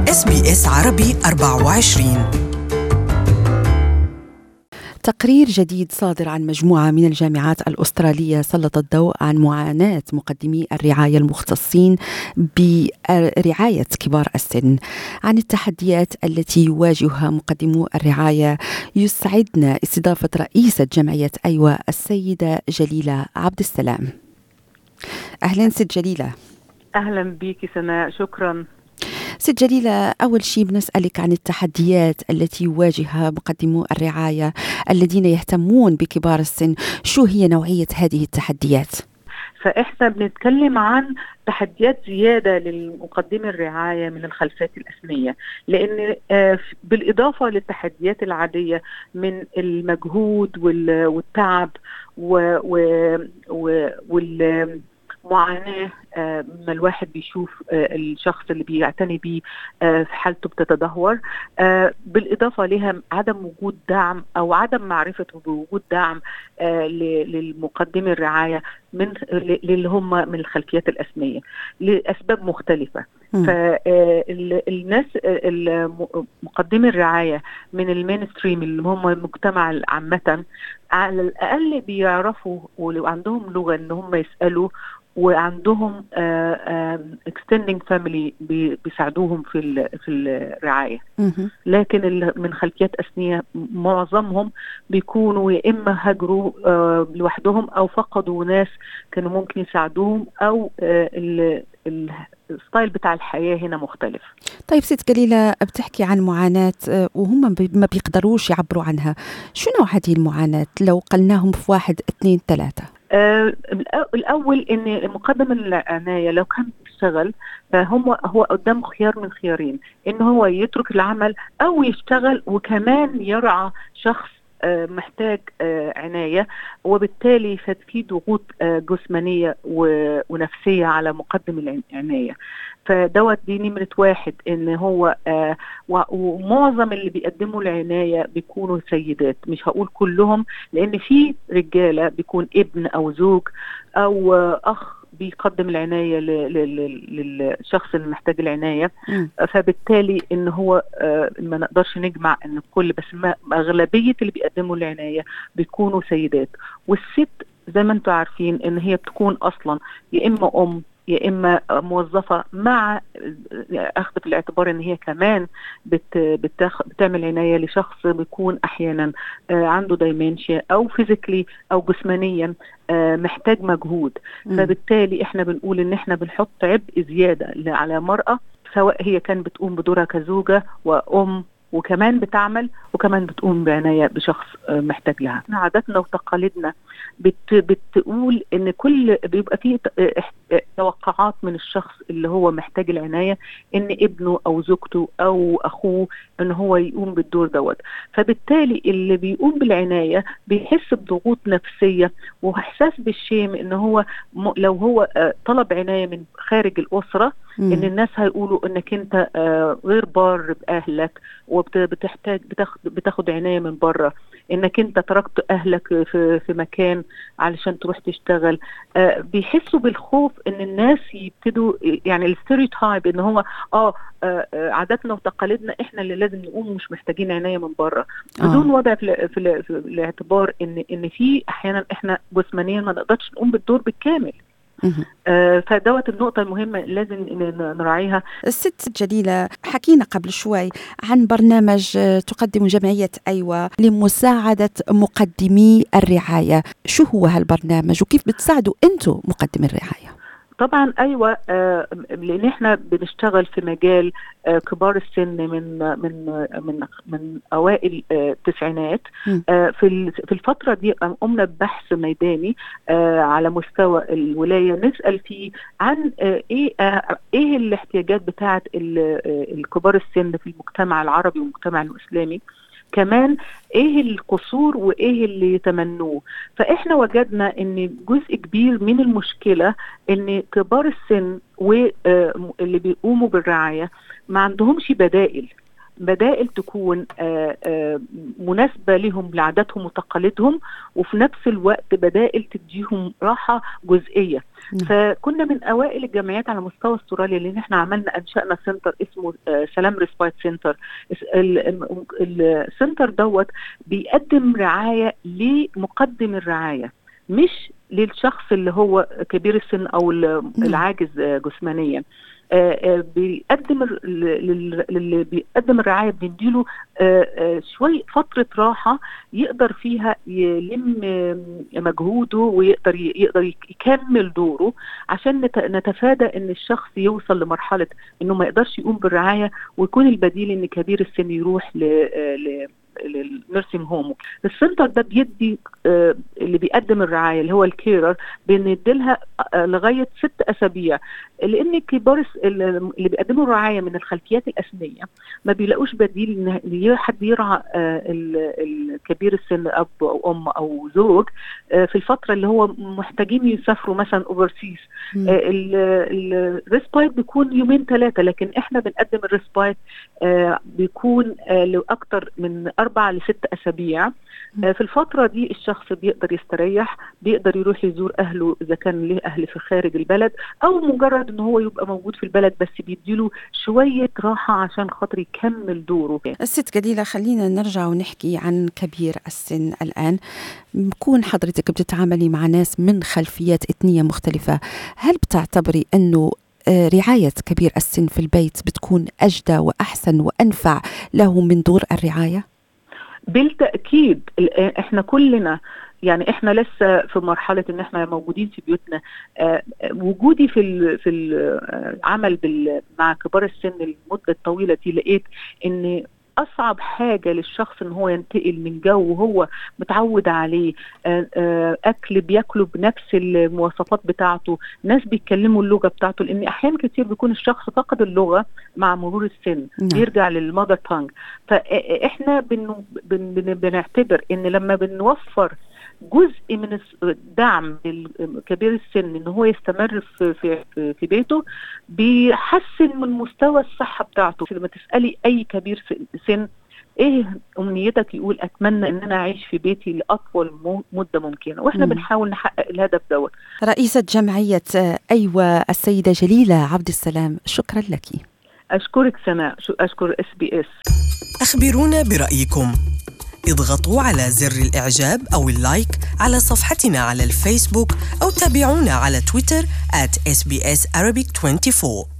اس بي اس عربي 24 تقرير جديد صادر عن مجموعة من الجامعات الأسترالية سلط الضوء عن معاناة مقدمي الرعاية المختصين برعاية كبار السن عن التحديات التي يواجهها مقدمو الرعاية يسعدنا استضافة رئيسة جمعية أيوة السيدة جليلة عبد السلام أهلا ست جليلة أهلا بك سناء شكرا ست جليلة أول شيء بنسألك عن التحديات التي يواجهها مقدمو الرعاية الذين يهتمون بكبار السن شو هي نوعية هذه التحديات؟ فاحنا بنتكلم عن تحديات زياده للمقدمي الرعايه من الخلفيات الاسميه لان آه، بالاضافه للتحديات العاديه من المجهود والتعب وال معاناه آه، ما الواحد بيشوف آه، الشخص اللي بيعتني بيه آه، في حالته بتتدهور بالاضافه لها عدم وجود دعم او عدم معرفه بوجود دعم للمقدمي الرعايه من اللي هم من الخلفيات الاسميه لاسباب مختلفه فالناس مقدمي الرعايه من المين ستريم اللي هم المجتمع عامه على الاقل بيعرفوا ولو عندهم لغه ان هم يسالوا وعندهم اكستندنج فاميلي بيساعدوهم في في الرعايه لكن من خلفيات اثنيه معظمهم بيكونوا يا اما هاجروا آه، لوحدهم او فقدوا ناس كانوا ممكن يساعدوهم او آه، الستايل بتاع الحياه هنا مختلف طيب ست جليله بتحكي عن معاناه آه، وهم ما بيقدروش يعبروا عنها شو نوع هذه المعاناه لو قلناهم في واحد اثنين ثلاثه آه الاول ان مقدم العنايه لو كان بيشتغل فهم هو قدامه خيار من خيارين ان هو يترك العمل او يشتغل وكمان يرعى شخص آه، محتاج آه، عناية وبالتالي في ضغوط آه، جسمانية ونفسية على مقدم العناية فدوت دي نمرة واحد ان هو ومعظم اللي بيقدموا العناية بيكونوا سيدات مش هقول كلهم لان في رجالة بيكون ابن او زوج او اخ بيقدم العنايه للشخص اللي محتاج العنايه فبالتالي ان هو آه، ما نقدرش نجمع ان الكل بس ما اغلبيه اللي بيقدموا العنايه بيكونوا سيدات والست زي ما انتم عارفين ان هي بتكون اصلا يا اما ام يا اما موظفه مع اخذ في الاعتبار ان هي كمان بت بتاخ بتعمل عنايه لشخص بيكون احيانا آه، عنده دايمنشيا او فيزيكلي او جسمانيا آه، محتاج مجهود فبالتالي احنا بنقول ان احنا بنحط عبء زياده على المراه سواء هي كان بتقوم بدورها كزوجه وام وكمان بتعمل وكمان بتقوم بعنايه بشخص آه، محتاج لها. عاداتنا وتقاليدنا بت بتقول ان كل بيبقى فيه آه، توقعات من الشخص اللي هو محتاج العنايه ان ابنه او زوجته او اخوه ان هو يقوم بالدور دوت فبالتالي اللي بيقوم بالعنايه بيحس بضغوط نفسيه واحساس بالشيم ان هو لو هو آه، طلب عنايه من خارج الاسره ان الناس هيقولوا انك انت غير بار باهلك وبتحتاج بتاخد بتاخد عنايه من بره انك انت تركت اهلك في في مكان علشان تروح تشتغل آه بيحسوا بالخوف ان الناس يبتدوا يعني الستيريوتايب ان هو اه, آه, آه، عاداتنا وتقاليدنا احنا اللي لازم نقوم مش محتاجين عنايه من بره آه. بدون وضع في, في, في الاعتبار ان ان في احيانا احنا جسمانيا ما نقدرش نقوم بالدور بالكامل آه فدوت النقطة المهمة لازم نراعيها الست جليلة حكينا قبل شوي عن برنامج آه، تقدم جمعية أيوة لمساعدة مقدمي الرعاية شو هو هالبرنامج وكيف بتساعدوا أنتم مقدمي الرعاية؟ طبعا ايوه آه لان احنا بنشتغل في مجال آه كبار السن من من من من اوائل آه التسعينات آه في في الفتره دي قمنا ببحث ميداني آه على مستوى الولايه نسال فيه عن آه ايه آه ايه الاحتياجات بتاعه آه، الكبار السن في المجتمع العربي والمجتمع الاسلامي كمان ايه القصور وايه اللي يتمنوه فاحنا وجدنا ان جزء كبير من المشكله ان كبار السن واللي آه، بيقوموا بالرعايه ما عندهمش بدائل بدائل تكون مناسبه لهم لعاداتهم وتقاليدهم وفي نفس الوقت بدائل تديهم راحه جزئيه نعم. فكنا من اوائل الجمعيات على مستوى استراليا لان احنا عملنا انشانا سنتر اسمه سلام ريسبايت سنتر السنتر دوت بيقدم رعايه لمقدم الرعايه مش للشخص اللي هو كبير السن او نعم. العاجز جسمانيا آه، آه، بيقدم اللي بيقدم الرعايه بنديله آه، شوي فتره راحه يقدر فيها يلم مجهوده ويقدر يقدر يكمل دوره عشان نتفادى ان الشخص يوصل لمرحله انه ما يقدرش يقوم بالرعايه ويكون البديل ان كبير السن يروح ل للنيرسينج هوم السنتر ده بيدي آه، اللي بيقدم الرعايه اللي هو الكيرر بندي لها آه، لغايه ست اسابيع لان كبار اللي بيقدموا الرعايه من الخلفيات الاسنيه ما بيلاقوش بديل ان حد يرعى آه، الكبير السن اب او ام او زوج في الفتره اللي هو محتاجين يسافروا مثلا اوفرسيز الريسبايت بيكون يومين ثلاثه لكن احنا بنقدم الريسبايت بيكون لاكثر من اربع لست اسابيع آه، في الفتره دي الشخص بيقدر يستريح بيقدر يروح يزور اهله اذا كان له اهل في خارج البلد او مجرد ان هو يبقى موجود في البلد بس بيديله شويه راحه عشان خاطر يكمل دوره الست جليله خلينا نرجع ونحكي عن كبير السن الان بكون حضرتك بتتعاملي مع ناس من خلفيات اثنيه مختلفه هل بتعتبري انه آه، رعاية كبير السن في البيت بتكون أجدى وأحسن وأنفع له من دور الرعاية؟ بالتاكيد احنا كلنا يعني احنا لسه في مرحله ان احنا موجودين في بيوتنا آه وجودي في في العمل مع كبار السن المده الطويله دي لقيت ان اصعب حاجه للشخص ان هو ينتقل من جو هو متعود عليه آه، آه، اكل بياكله بنفس المواصفات بتاعته ناس بيتكلموا اللغه بتاعته لان احيان كتير بيكون الشخص فقد اللغه مع مرور السن نعم. يرجع للمادر تانج فاحنا بن بن بنعتبر ان لما بنوفر جزء من الدعم لكبير السن ان هو يستمر في في في بيته بيحسن من مستوى الصحه بتاعته لما تسالي اي كبير سن ايه امنيتك يقول اتمنى ان انا اعيش في بيتي لاطول مده ممكنه واحنا مم. بنحاول نحقق الهدف دوت رئيسه جمعيه ايوه السيده جليله عبد السلام شكرا لك اشكرك سناء اشكر اس بي اس اخبرونا برايكم اضغطوا على زر الإعجاب أو اللايك على صفحتنا على الفيسبوك أو تابعونا على تويتر at sbs arabic 24